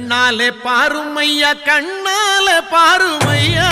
கண்ணாலே பாருமையா கண்ணாலே பாருமையா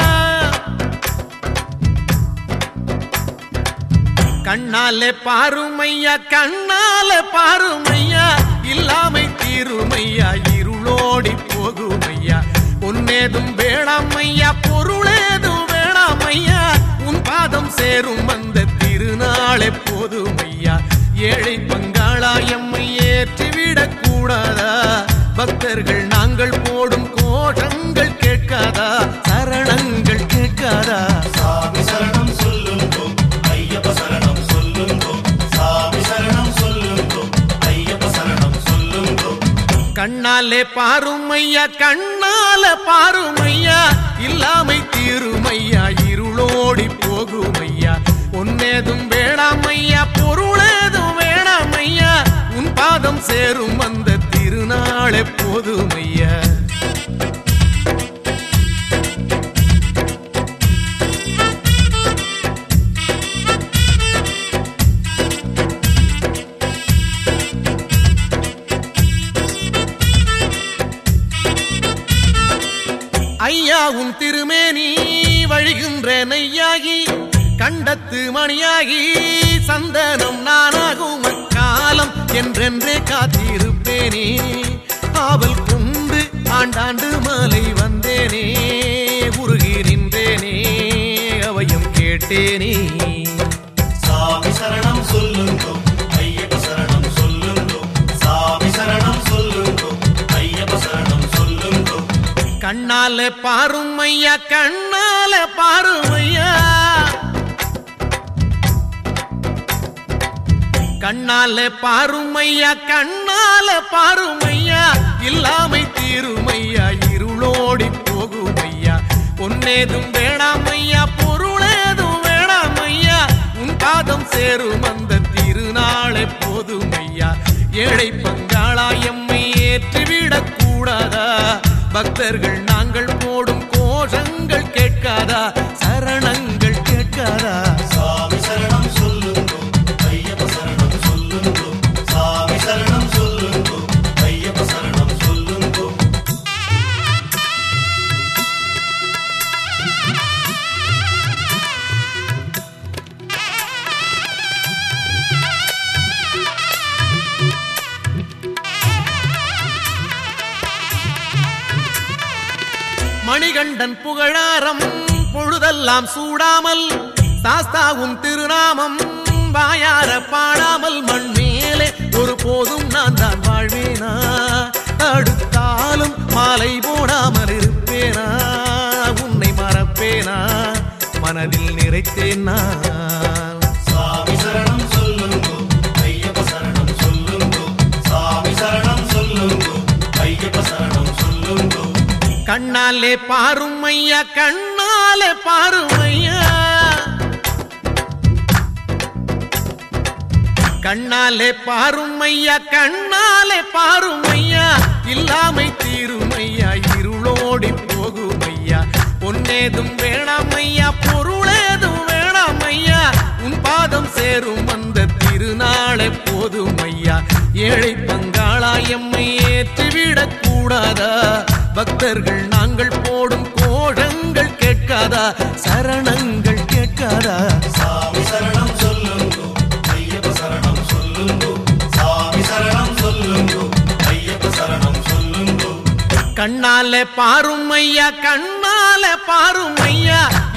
கண்ணாலே பாருமையா கண்ணாலே பாருமையா இல்லாமை தீருமையா இருளோடி போகுமையா பொன்னேதும் வேணாமையா பொருளேதும் வேணாமையா உன் பாதம் சேரும் அந்த திருநாளே போதுமையா ஏழை பங்காளா எம்மை ஏற்றிவிடக் கூடாதா பக்தர்கள் நாங்கள் போடும் கோஷங்கள் கேட்காதா சரணங்கள் கேட்காதா சாமி சரணம் சொல்லுங்கோ ஐயப்ப சரணம் சொல்லுங்கோ சாமி சரணம் சொல்லுங்கோ ஐயப்ப சரணம் சொல்லுங்கோ கண்ணாலே பாருமையா கண்ணால பாருமையா இல்லாமை தீருமையா இருளோடி போகுமையா பொன்னேதும் வேணாமையா பொருளேதும் வேணாமையா உன் பாதம் சேரும் அந்த திருநாளே போதுமையா ஐயா உன் திருமேனி வழிகின்ற நெய்யாகி கண்டத்து மணியாகி சந்தனம் நானாகும் அக்காலம் என்றென்றே காத்திருப்பேனே ஆவல் கொண்டு ஆண்டாண்டு மாலை வந்தேனே உருகி நின்றேனே அவையும் கேட்டேனே சாமி சரணம் சொல்லுங்கோ ஐயப்ப சரணம் சொல்லுங்கோ சாமி சரணம் சொல்லுங்கோ ஐயப்ப சரணம் சொல்லுங்கோ கண்ணால பாருமையா கண்ணால பாருமையா கண்ணால பாருமையா கண்ணால பாருமையா இல்லாமை தீருமையா இருளோடி போகுமையா பொன்னேதும் வேணாமையா பொருளேதும் வேணாமையா உன் பாதம் சேரும் அந்த திருநாளே போதுமையா ஏழை பங்காளா எம்மை ஏற்றிவிடக் கூடாதா பக்தர்கள் நாங்கள் போடும் கோஷங்கள் கேட்காதா சரணங்கள் கேட்காதா சாமி சரணம் சொல்லுங்கோ ஐயப்ப சரணம் சொல்லுங்கோ சாமி சரணம் சொல்லுங்கோ ஐயப்ப சரணம் சொல்லுங்கோ மணிகண்டன் புகழாரம் பொழுதெல்லாம் சூடாமல் சாஸ்தாவும் திருநாமம் வாயார பாடாமல் மண் மேலே ஒரு போதும் நான் தான் வாழ்வேனா அடுத்தாலும் மாலை போடாமல் இருப்பேனா உன்னை மறப்பேனா மனதில் நிறைத்தேன் நான் சாமி சரணம் சொல்லுங்கோ ஐயப்ப சரணம் சொல்லுங்கோ சாமி சரணம் சொல்லுங்கோ ஐயப்ப சரணம் சொல்லுங்கோ கண்ணாலே பாருமையா கண்ணாலே பாருமையா கண்ணாலே பாருமையா கண்ணாலே பாருமையா இல்லாமை தீருமையா இருளோடி போகுமையா பொன்னேதும் வேணாமையா பொருளேதும் வேணாமையா உன் பாதம் சேரும் அந்த திருநாளே போதுமையா ஏழை பங்காளா எம்மை ஏற்றிவிடக் கூடாதா பக்தர்கள் நாங்கள் போடும் கோஷங்கள் கேட்காதா சரணங்கள் கேட்காதா சாமி சரணம் சொல்லுங்கோ ஐயப்ப சரணம் சொல்லுங்கோ சாமி சரணம் சொல்லுங்கோ ஐயப்ப சரணம் சொல்லுங்கோ கண்ணால பாருமையா கண்ணால பாருமையா